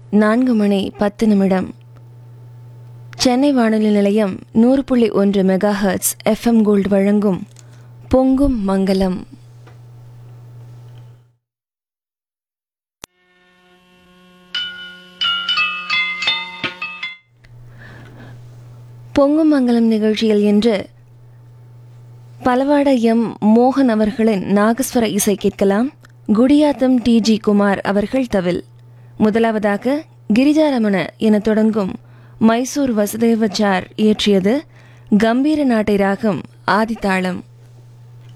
நான்கு மணி பத்து நிமிடம் சென்னை வானொலி நிலையம் நூறு புள்ளி ஒன்று மெகா ஹெர்ட்ஸ் எஃப்எம் கோல்டு வழங்கும் பொங்கும் மங்களம் பொங்கும் மங்களம் நிகழ்ச்சியில் இன்று பலவாட எம் மோகன் அவர்களின் நாகஸ்வர இசை கேட்கலாம் குடியாத்தம் டி ஜி குமார் அவர்கள் தவில் முதலாவதாக கிரிஜாரமண என தொடங்கும் மைசூர் வசுதேவச்சார் இயற்றியது கம்பீர நாட்டை ராகம் ஆதித்தாளம்